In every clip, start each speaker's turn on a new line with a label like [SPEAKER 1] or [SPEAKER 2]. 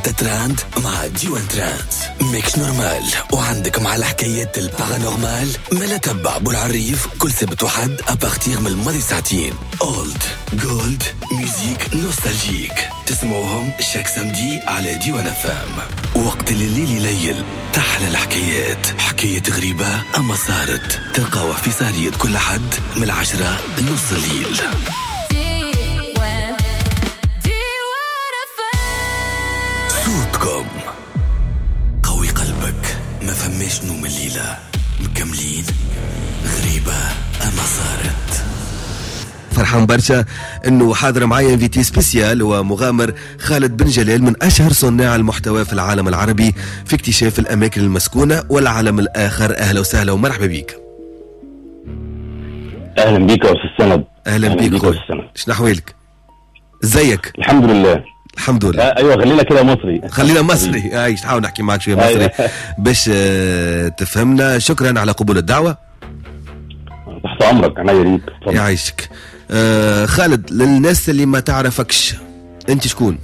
[SPEAKER 1] ساعة تراند مع ديوان تراند ميكس نورمال وعندك مع الحكايات البارانورمال ما تبع بالعريف كل سبت وحد أبارتيغ من الماضي ساعتين اولد جولد ميوزيك نوستالجيك تسمعوهم شاك سامدي على ديوان افام وقت اللي الليل يليل تحلى الحكايات حكاية غريبة أما صارت تلقاوها في سهرية كل حد من العشرة لنص الليل صوتكم قوي قلبك ما فماش نوم الليلة مكملين غريبة أما صارت
[SPEAKER 2] فرحان برشا انه حاضر معايا انفيتي سبيسيال ومغامر خالد بن جلال من اشهر صناع المحتوى في العالم العربي في اكتشاف الاماكن المسكونه والعالم الاخر اهلا وسهلا ومرحبا بك
[SPEAKER 3] اهلا بيك يا استاذ سند
[SPEAKER 2] اهلا بك
[SPEAKER 3] يا
[SPEAKER 2] خويا
[SPEAKER 3] أستاذ سند.
[SPEAKER 2] شنو احوالك ازيك
[SPEAKER 3] الحمد لله
[SPEAKER 2] الحمد لله
[SPEAKER 3] آه ايوه خلينا كده مصري
[SPEAKER 2] خلينا مصري عايش نحاول نحكي معك شويه مصري
[SPEAKER 3] أيوة.
[SPEAKER 2] باش آه، تفهمنا شكرا على قبول الدعوه
[SPEAKER 3] تحت امرك انا يريد اتفضل.
[SPEAKER 2] يعيشك آه خالد للناس اللي ما تعرفكش انت شكون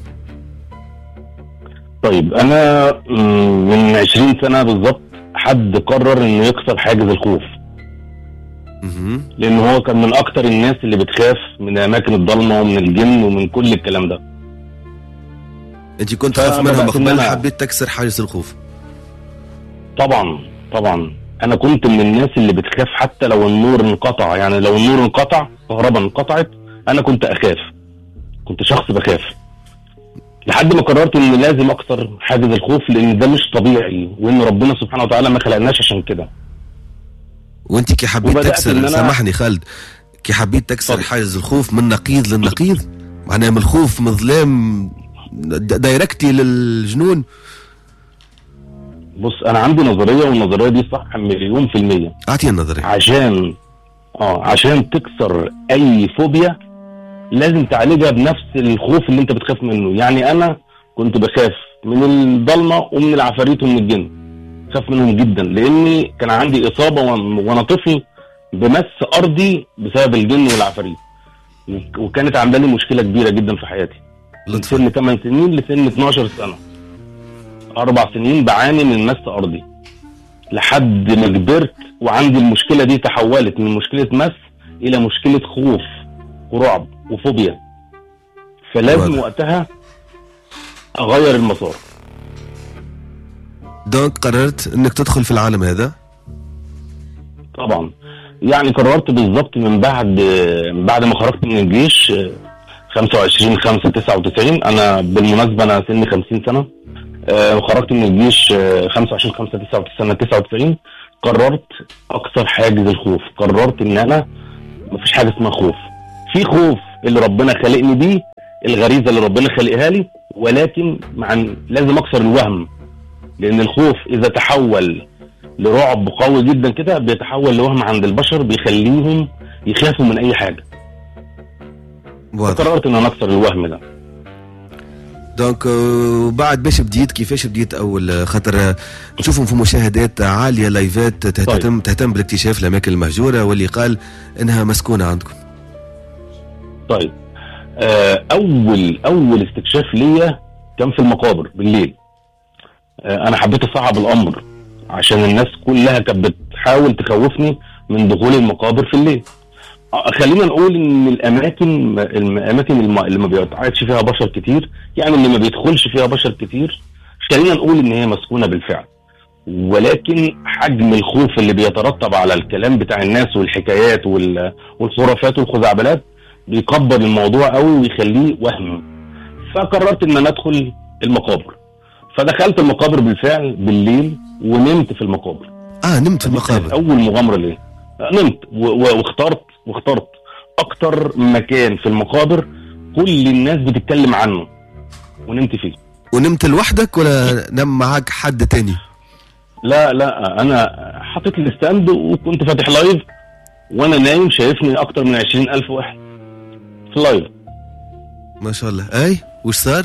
[SPEAKER 3] طيب انا مم، من 20 سنه بالظبط حد قرر انه يكسر حاجز الخوف
[SPEAKER 2] مهم.
[SPEAKER 3] لان هو كان من اكتر الناس اللي بتخاف من اماكن الضلمه ومن الجن ومن كل الكلام ده
[SPEAKER 2] انت كنت
[SPEAKER 3] فأنا
[SPEAKER 2] خاف منهم
[SPEAKER 3] بدأت إن
[SPEAKER 2] قبل
[SPEAKER 3] أنا-
[SPEAKER 2] حبيت تكسر حاجز الخوف
[SPEAKER 3] طبعا طبعا انا كنت من الناس اللي بتخاف حتى لو النور انقطع يعني لو النور انقطع كهرباء انقطعت انا كنت اخاف كنت شخص بخاف لحد ما قررت ان لازم اكسر حاجز الخوف لان ده مش طبيعي وان ربنا سبحانه وتعالى ما خلقناش عشان كده
[SPEAKER 2] وانت كي حبيت
[SPEAKER 3] وبدأت
[SPEAKER 2] تكسر
[SPEAKER 3] إن أنا-
[SPEAKER 2] سامحني خالد كي حبيت تكسر
[SPEAKER 3] اتفضل.
[SPEAKER 2] حاجز الخوف من نقيض للنقيض معناها من الخوف من ظلام د- دايركتي للجنون
[SPEAKER 3] بص انا عندي نظريه والنظريه دي صح مليون في الميه
[SPEAKER 2] اعطينا النظريه
[SPEAKER 3] عشان اه عشان تكسر اي فوبيا لازم تعالجها بنفس الخوف اللي انت بتخاف منه يعني انا كنت بخاف من الضلمه ومن العفاريت ومن الجن خاف منهم جدا لاني كان عندي اصابه وأنا- وانا طفل بمس ارضي بسبب الجن والعفاريت وك- وكانت عامله لي مشكله كبيره جدا في حياتي من
[SPEAKER 2] لطفا
[SPEAKER 3] سن 8 سنين لسن 12 سنه اربع سنين بعاني من مس ارضي لحد ما كبرت وعندي المشكله دي تحولت من مشكله مس الى مشكله خوف ورعب وفوبيا فلازم
[SPEAKER 2] واضح.
[SPEAKER 3] وقتها اغير المسار
[SPEAKER 2] دونك قررت انك تدخل في العالم هذا
[SPEAKER 3] طبعا يعني قررت بالظبط من بعد من بعد ما خرجت من الجيش آه، 25 5 99 انا بالمناسبه انا سني 50 سنه آه، خرجت من الجيش آه، 25 5 99 سنه 99 قررت اكسر حاجز الخوف قررت ان انا مفيش حاجه اسمها خوف في خوف اللي ربنا خلقني بيه الغريزه اللي ربنا خلقها لي ولكن مع لازم اكسر الوهم لان الخوف اذا تحول لرعب قوي جدا كده بيتحول لوهم عند البشر بيخليهم يخافوا من اي حاجه
[SPEAKER 2] واضح
[SPEAKER 3] قررت ان انا اكسر الوهم ده
[SPEAKER 2] دونك آه، وبعد باش بديت كيفاش بديت اول آه، خاطر آه، نشوفهم في مشاهدات عاليه لايفات تهتم تهتم بالاكتشاف الاماكن المهجوره واللي قال انها مسكونه عندكم
[SPEAKER 3] طيب آه، اول اول استكشاف ليا كان في المقابر بالليل آه، انا حبيت اصعب الامر عشان الناس كلها كانت بتحاول تخوفني من دخول المقابر في الليل آه، خلينا نقول ان الاماكن الاماكن الم- اللي ما بيتعايش فيها بشر كتير يعني اللي ما بيدخلش فيها بشر كتير خلينا نقول ان هي مسكونه بالفعل ولكن حجم الخوف اللي بيترتب على الكلام بتاع الناس والحكايات وال- والخرافات والخزعبلات بيكبر الموضوع قوي ويخليه وهم فقررت ان انا ادخل المقابر فدخلت المقابر بالفعل بالليل ونمت في المقابر
[SPEAKER 2] اه نمت في
[SPEAKER 3] دي كانت
[SPEAKER 2] المقابر
[SPEAKER 3] اول مغامره ليا نمت و- و- واخترت واخترت اكتر مكان في المقابر كل الناس بتتكلم عنه ونمت فيه
[SPEAKER 2] ونمت لوحدك ولا نام معاك حد تاني
[SPEAKER 3] لا لا انا حطيت الستاند وكنت فاتح لايف وانا نايم شايفني اكتر من 20000 واحد في لايف
[SPEAKER 2] ما شاء الله اي وش صار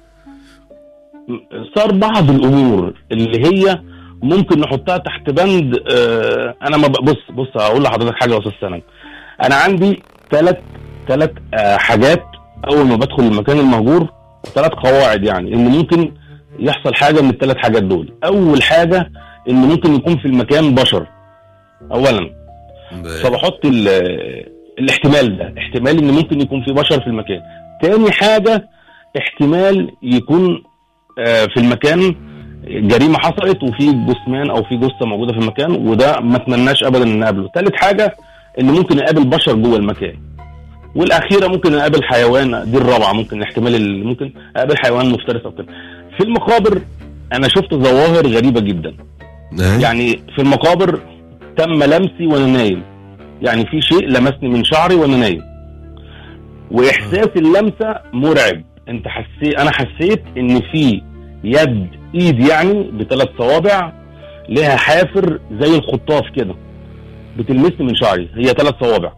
[SPEAKER 3] صار بعض الامور اللي هي ممكن نحطها تحت بند آه انا ما ب- بص بص هقول لحضرتك حاجه يا استاذ سند انا عندي ثلاث ثلاث آه حاجات اول ما بدخل المكان المهجور ثلاث قواعد يعني ان ممكن يحصل حاجه من الثلاث حاجات دول اول حاجه ان ممكن يكون في المكان بشر اولا فبحط ال- الاحتمال ده احتمال ان ممكن يكون في بشر في المكان تاني حاجه احتمال يكون آه، في المكان جريمه حصلت وفي جثمان او في جثه موجوده في المكان وده ما اتمناش ابدا ان نقابله ثالث حاجه ان ممكن نقابل بشر جوه المكان والاخيره ممكن نقابل حيوان دي الرابعه ممكن الاحتمال اللي ممكن اقابل حيوان مفترس او كده في المقابر انا شفت ظواهر غريبه جدا
[SPEAKER 2] يعني
[SPEAKER 3] يعني في المقابر تم لمسي وانا نايم يعني في شيء لمسني من شعري وانا نايم واحساس اللمسه مرعب انت حسيت انا حسيت ان في يد ايد يعني بثلاث صوابع لها حافر زي الخطاف كده بتلمسني من شعري هي ثلاث صوابع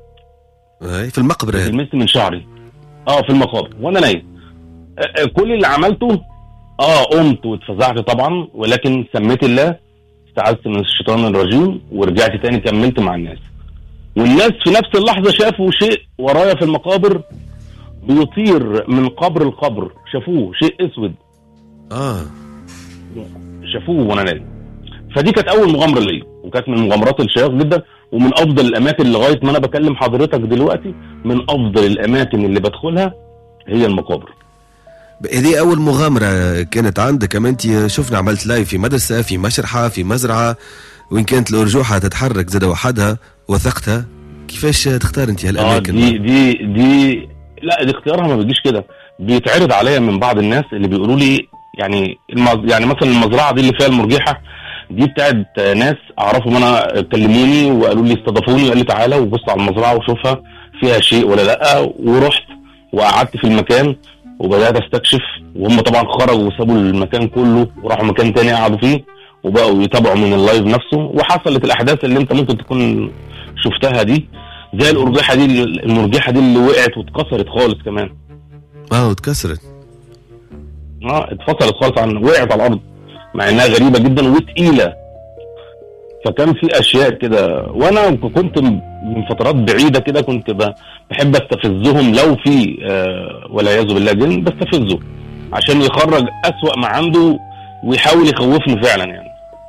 [SPEAKER 2] في المقبره هذه
[SPEAKER 3] بتلمسني من شعري اه في المقابر وانا نايم آه، آه، كل اللي عملته اه قمت واتفزعت طبعا ولكن سميت الله استعذت من الشيطان الرجيم ورجعت تاني كملت مع الناس والناس في نفس اللحظه شافوا شيء ورايا في المقابر بيطير من قبر لقبر شافوه شيء اسود
[SPEAKER 2] اه
[SPEAKER 3] شافوه وانا نايم فدي كانت اول مغامره ليا وكانت من المغامرات الشيقه جدا ومن افضل الاماكن لغايه ما انا بكلم حضرتك دلوقتي من افضل الاماكن اللي بدخلها هي المقابر
[SPEAKER 2] هذه اول مغامره كانت عندك اما انت شفنا عملت لايف في مدرسه في مشرحه في مزرعه وين كانت الارجوحه تتحرك زاد وحدها وثقتها كيفاش تختار انت
[SPEAKER 3] اه
[SPEAKER 2] هالاماكن
[SPEAKER 3] دي دي دي لا دي اختيارها ما بيجيش كده بيتعرض عليا من بعض الناس اللي بيقولوا لي يعني المز... يعني مثلا المزرعه دي اللي فيها المرجحه دي بتاعت ناس اعرفهم انا كلموني وقالوا لي استضافوني وقال لي تعالى وبص على المزرعه وشوفها فيها شيء ولا لا ورحت وقعدت في المكان وبدات استكشف وهم طبعا خرجوا وسابوا المكان كله وراحوا مكان تاني قعدوا فيه وبقوا يتابعوا من اللايف نفسه وحصلت الاحداث اللي انت ممكن تكون شفتها دي زي الارجحه دي المرجحه دي اللي وقعت واتكسرت خالص كمان
[SPEAKER 2] اه وتكسرت
[SPEAKER 3] اه اتفصلت خالص عن وقعت على الارض مع انها غريبه جدا وتقيله فكان في اشياء كده وانا كنت من فترات بعيده كده كنت ب- بحب استفزهم لو في آه والعياذ بالله جن بستفزه عشان يخرج اسوأ ما عنده ويحاول يخوفني فعلا يعني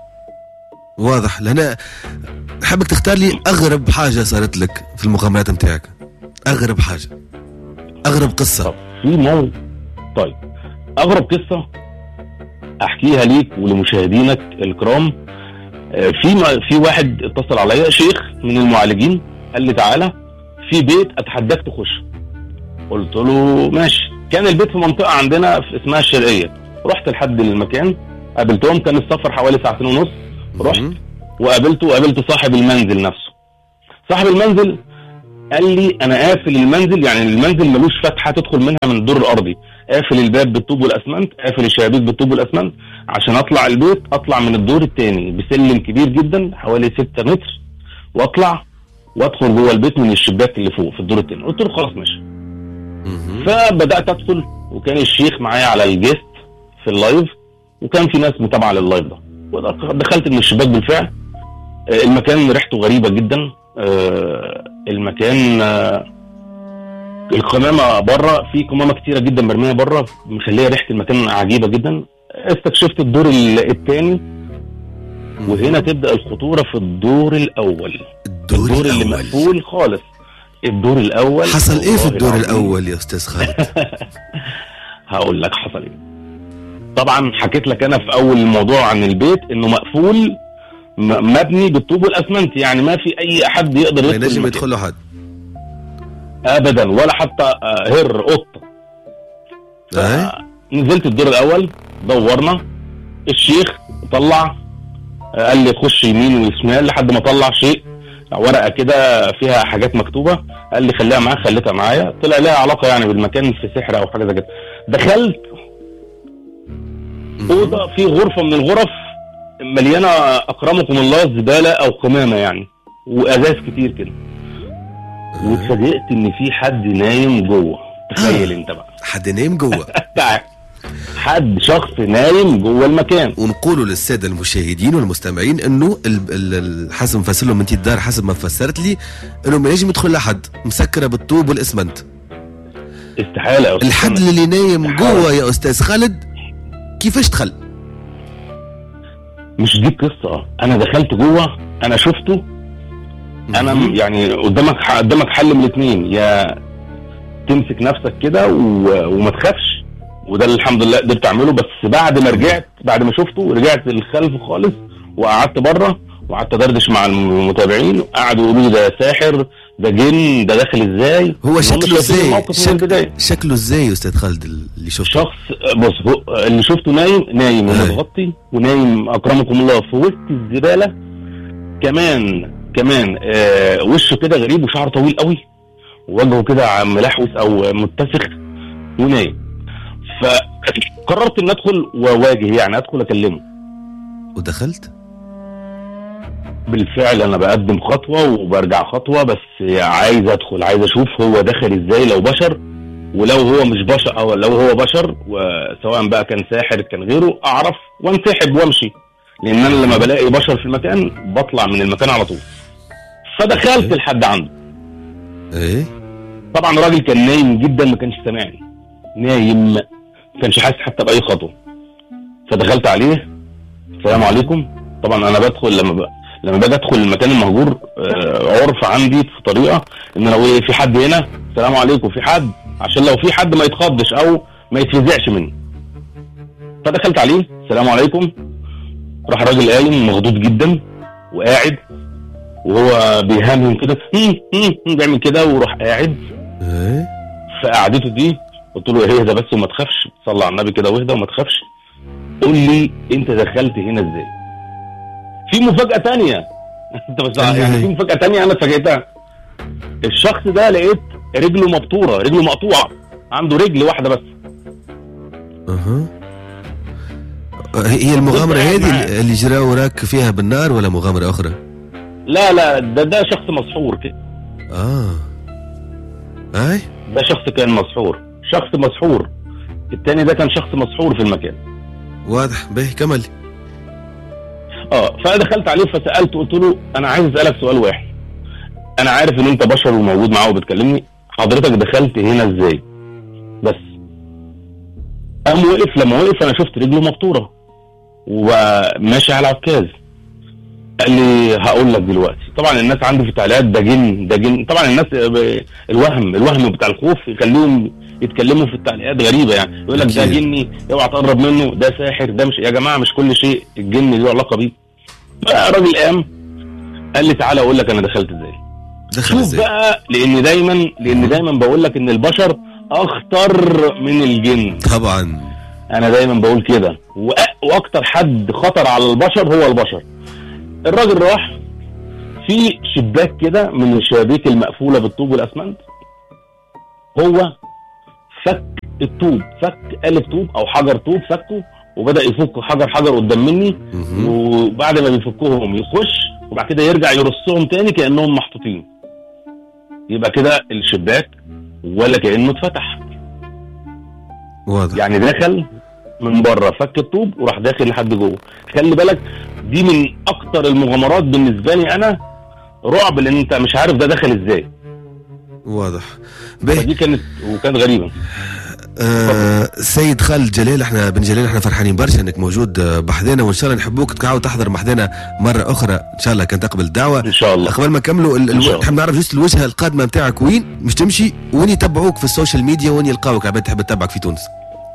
[SPEAKER 2] واضح لان حابك تختار لي اغرب حاجه صارت لك في المغامرات نتاعك اغرب حاجه اغرب قصه
[SPEAKER 3] طب في مو طيب اغرب قصه احكيها ليك ولمشاهدينك الكرام آه، في ما- في واحد اتصل عليا شيخ من المعالجين قال لي تعالى في بيت اتحداك تخش قلت له ماشي كان البيت في منطقه عندنا في اسمها الشرقيه رحت لحد المكان قابلتهم كان السفر حوالي ساعتين ونص رحت
[SPEAKER 2] مم.
[SPEAKER 3] وقابلته وقابلت صاحب المنزل نفسه صاحب المنزل قال لي انا قافل المنزل يعني المنزل ملوش فتحه تدخل منها من الدور الارضي قافل الباب بالطوب والاسمنت قافل الشبابيك بالطوب والاسمنت عشان اطلع البيت اطلع من الدور الثاني بسلم كبير جدا حوالي 6 متر واطلع وادخل جوه البيت من الشباك اللي فوق في الدور الثاني قلت له خلاص ماشي
[SPEAKER 2] مهم.
[SPEAKER 3] فبدات ادخل وكان الشيخ معايا على الجيست في اللايف وكان في ناس متابعه لللايف ده ودخلت من الشباك بالفعل آه، المكان ريحته غريبه جدا آه، المكان آه، القمامه بره في قمامه كتيره جدا مرميه بره مخليه ريحه المكان عجيبه جدا استكشفت الدور الثاني وهنا تبدا الخطوره في الدور الاول
[SPEAKER 2] الدور,
[SPEAKER 3] الدور اللي
[SPEAKER 2] الاول
[SPEAKER 3] مقفول خالص الدور الاول
[SPEAKER 2] حصل ايه في
[SPEAKER 3] والله
[SPEAKER 2] الدور
[SPEAKER 3] العظيم
[SPEAKER 2] الاول يا استاذ خالد
[SPEAKER 3] هقول لك حصل ايه طبعا حكيت لك انا في اول الموضوع عن البيت انه مقفول م- مبني بالطوب والاسمنت يعني ما في اي احد يقدر
[SPEAKER 2] ما
[SPEAKER 3] يدخل
[SPEAKER 2] ينجم
[SPEAKER 3] المكان.
[SPEAKER 2] يدخل له حد
[SPEAKER 3] ابدا ولا حتى آه، هر قطه
[SPEAKER 2] أي؟
[SPEAKER 3] نزلت الدور الاول دورنا الشيخ طلع آه، قال لي خش يمين وشمال لحد ما طلع شيء ورقه كده فيها حاجات مكتوبه قال لي خليها معاك خليتها معايا طلع لها علاقه يعني بالمكان في سحر او حاجه زي كده دخلت اوضه في غرفه من الغرف مليانه اكرمكم الله زباله او قمامه يعني وازاز كتير كده واتفاجئت ان في حد نايم جوه تخيل انت بقى
[SPEAKER 2] حد نايم جوا
[SPEAKER 3] حد شخص نايم جوه المكان
[SPEAKER 2] ونقولوا للساده المشاهدين والمستمعين انه ال- ال- ال- حسب مفسر لهم انت الدار حسب ما فسرت لي انه ما ينجم يدخل لحد مسكره بالطوب والاسمنت
[SPEAKER 3] استحاله يا أستاذ
[SPEAKER 2] الحد
[SPEAKER 3] محمد.
[SPEAKER 2] اللي نايم
[SPEAKER 3] استحالة.
[SPEAKER 2] جوا يا استاذ خالد كيفاش دخل
[SPEAKER 3] مش دي القصه انا دخلت جوه انا شفته انا م- يعني قدامك ح- قدامك حل من الاثنين يا تمسك نفسك كده و- وما تخافش وده اللي الحمد لله قدرت اعمله بس بعد ما رجعت بعد ما شفته رجعت للخلف خالص وقعدت بره وقعدت ادردش مع المتابعين قعدوا يقولوا لي ده ساحر ده جن ده داخل ازاي
[SPEAKER 2] هو
[SPEAKER 3] هم
[SPEAKER 2] شكله
[SPEAKER 3] شايفين
[SPEAKER 2] ازاي
[SPEAKER 3] الموقف من
[SPEAKER 2] شك...
[SPEAKER 3] البدايه
[SPEAKER 2] شكله ازاي يا استاذ خالد اللي شفته
[SPEAKER 3] شخص بص هو اللي شفته نايم نايم
[SPEAKER 2] أيوة.
[SPEAKER 3] ومتغطي ونايم اكرمكم الله في وسط الزباله كمان كمان آه وشه كده غريب وشعره طويل قوي ووجهه كده ملحوس او متسخ ونايم فقررت ان ادخل واواجه يعني ادخل اكلمه
[SPEAKER 2] ودخلت
[SPEAKER 3] بالفعل انا بقدم خطوه وبرجع خطوه بس عايز ادخل عايز اشوف هو دخل ازاي لو بشر ولو هو مش بشر او لو هو بشر وسواء بقى كان ساحر كان غيره اعرف وانسحب وامشي لان انا لما بلاقي بشر في المكان بطلع من المكان على طول فدخلت لحد عنده
[SPEAKER 2] ايه
[SPEAKER 3] طبعا الراجل كان نايم جدا ما كانش سامعني نايم ما كانش حاسس حتى باي خطوه فدخلت عليه السلام عليكم طبعا انا بدخل لما ب... لما باجي ادخل المكان المهجور آه، عرف عندي في طريقه ان لو إيه في حد هنا السلام عليكم في حد عشان لو في حد ما يتخضش او ما يتفزعش مني فدخلت عليه السلام عليكم راح الراجل قايم مخضوض جدا وقاعد وهو بيهمهم كده "هم، هم، هم", بيعمل كده وراح قاعد
[SPEAKER 2] ايه
[SPEAKER 3] في قعدته دي قلت له اهدى بس وما تخافش صلى على النبي كده واهدى وما تخافش قول لي انت دخلت هنا ازاي في مفاجأة تانية انت بس
[SPEAKER 2] أيوة.
[SPEAKER 3] يعني في مفاجأة تانية انا اتفاجئتها الشخص ده لقيت رجله مبتورة رجله مقطوعة عنده رجل واحدة بس
[SPEAKER 2] اها هي المغامرة
[SPEAKER 3] قاعد
[SPEAKER 2] هذه
[SPEAKER 3] معاه.
[SPEAKER 2] اللي جرى وراك فيها بالنار ولا مغامرة أخرى؟
[SPEAKER 3] لا لا ده ده شخص مسحور كده
[SPEAKER 2] آه أي
[SPEAKER 3] ده شخص كان مسحور شخص مسحور التاني ده كان شخص مسحور في المكان
[SPEAKER 2] واضح به كمل
[SPEAKER 3] اه فدخلت عليه فسالته قلت له انا عايز اسالك سؤال واحد انا عارف ان انت بشر وموجود معاه وبتكلمني حضرتك دخلت هنا ازاي بس قام وقف لما وقف انا شفت رجله مبتوره وماشي على عكاز قال لي هقول لك دلوقتي طبعا الناس عندي في التعليقات ده جن ده جن طبعا الناس ب- الوهم الوهم بتاع الخوف يخليهم يتكلموا في التعليقات غريبه يعني يقول لك ده
[SPEAKER 2] أكيد.
[SPEAKER 3] جني اوعى تقرب منه ده ساحر ده مش يا جماعه مش كل شيء الجن له علاقه بيه الراجل قام قال لي تعالى اقول لك انا دخلت ازاي
[SPEAKER 2] دخل
[SPEAKER 3] شوف
[SPEAKER 2] ازاي
[SPEAKER 3] بقى لان دايما لان دايما بقول لك ان البشر اخطر من الجن
[SPEAKER 2] طبعا
[SPEAKER 3] انا دايما بقول كده وأ- واكتر حد خطر على البشر هو البشر الراجل راح في شباك كده من الشبابيك المقفوله بالطوب والاسمنت هو فك الطوب فك قالب طوب او حجر طوب فكه وبدا يفك حجر حجر قدام مني
[SPEAKER 2] مهم.
[SPEAKER 3] وبعد ما بيفكهم يخش وبعد كده يرجع يرصهم تاني كانهم محطوطين يبقى كده الشباك ولا كانه اتفتح
[SPEAKER 2] واضح
[SPEAKER 3] يعني دخل من بره فك الطوب وراح داخل لحد جوه خلي بالك دي من اكتر المغامرات بالنسبه لي انا رعب لان انت مش عارف ده دخل ازاي
[SPEAKER 2] واضح به
[SPEAKER 3] فدي كانت وكانت غريبه
[SPEAKER 2] آه سيد خالد جليل احنا بن جليل احنا فرحانين برشا انك موجود آه، بحذنا وان شاء الله نحبوك تعاود تحضر محذنا مره اخرى ان شاء الله كان تقبل الدعوه
[SPEAKER 3] ان شاء الله
[SPEAKER 2] قبل ما نكملوا ال-
[SPEAKER 3] إن شاء
[SPEAKER 2] الو...
[SPEAKER 3] الله.
[SPEAKER 2] نحب نعرف جست الوجهه القادمه نتاعك وين مش تمشي وين يتبعوك في السوشيال ميديا وين يلقاوك عباد تحب تتبعك في تونس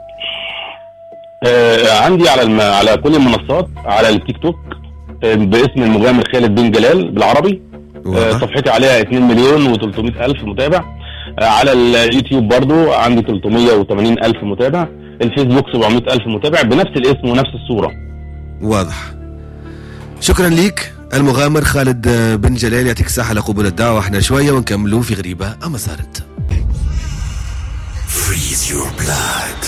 [SPEAKER 3] آه عندي على الم... على كل المنصات على التيك توك آه باسم المغامر خالد بن جلال بالعربي آه
[SPEAKER 2] واضح
[SPEAKER 3] صفحتي عليها 2 مليون و300 الف متابع آه على اليوتيوب برضو عندي 380 الف متابع الفيسبوك 700 الف متابع بنفس الاسم ونفس الصوره
[SPEAKER 2] واضح شكرا ليك المغامر خالد آه، بن جلال يعطيك الصحة لقبول الدعوة احنا شوية ونكملوا في غريبة أما صارت
[SPEAKER 1] Freeze your blood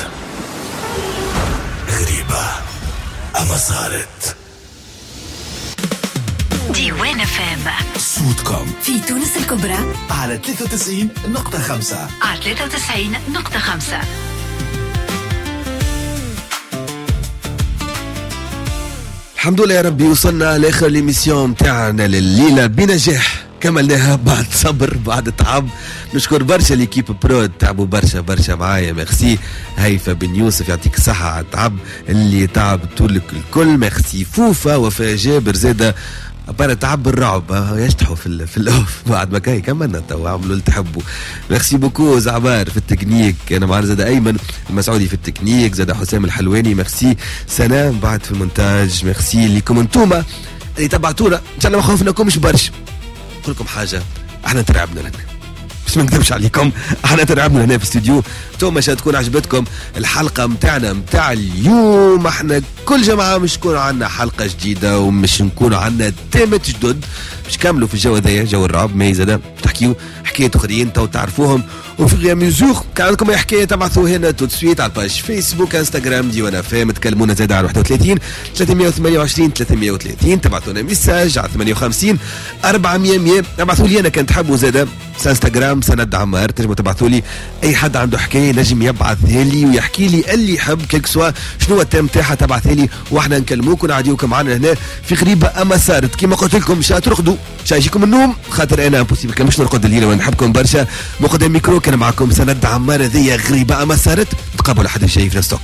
[SPEAKER 1] غريبة أما صارت
[SPEAKER 4] ديوان اف ام
[SPEAKER 1] صوتكم
[SPEAKER 4] في تونس الكبرى
[SPEAKER 1] على 93.5
[SPEAKER 4] على 93.5
[SPEAKER 2] الحمد لله يا ربي وصلنا لاخر ليميسيون تاعنا لليله بنجاح كملناها بعد صبر بعد تعب نشكر برشا ليكيب برو تعبوا برشا برشا معايا ميرسي هيفا بن يوسف يعطيك الصحة على التعب اللي تعب طولك الكل ميرسي فوفا وفاء جابر زادة أبانا تعب الرعب ها، يشطحوا في ال- في الاوف بعد ما كاي كملنا تو عملوا اللي تحبوا ميرسي بوكو زعبار في التكنيك انا معنا زاد ايمن المسعودي في التكنيك زاد حسام الحلواني ميرسي سلام بعد في المونتاج ميرسي لكم انتوما اللي تبعتونا ان شاء الله ما خوفناكمش برشا نقول لكم حاجه احنا ترعبنا لنا بس ما نكذبش عليكم احنا ترعبنا هنا في الاستديو انتم مش تكون عجبتكم الحلقه متاعنا متاع اليوم احنا كل جمعه مش تكون عندنا حلقه جديده ومش نكون عندنا تيمت جدد مش كاملوا في الجو هذايا جو الرعب مي زادا تحكيو حكايه اخرين تو تعرفوهم وفي غير ميزور كان عندكم اي حكايه تبعثوا هنا تو سويت على الباج فيسبوك انستغرام ديوانا فام تكلمونا زاد على 31 328 330 تبعثونا ميساج على 58 400 100 ابعثوا لي انا كان تحبوا زاد انستغرام سند عمار تنجموا تبعثوا لي اي حد عنده حكايه نجم يبعثها لي ويحكي لي اللي يحب كيك سوا شنو هو التيم تاعها تبعثها لي واحنا نكلموك ونعديوكم معنا هنا في غريبه اما صارت كيما قلت لكم مش ترقدوا مش يجيكم النوم خاطر انا امبوسيبل كان مش نرقد الليله وانا نحبكم برشا مقدم ميكرو كان معكم سند عمار هذيا غريبه اما صارت نتقابلوا الحد الجاي في نفس التوقيت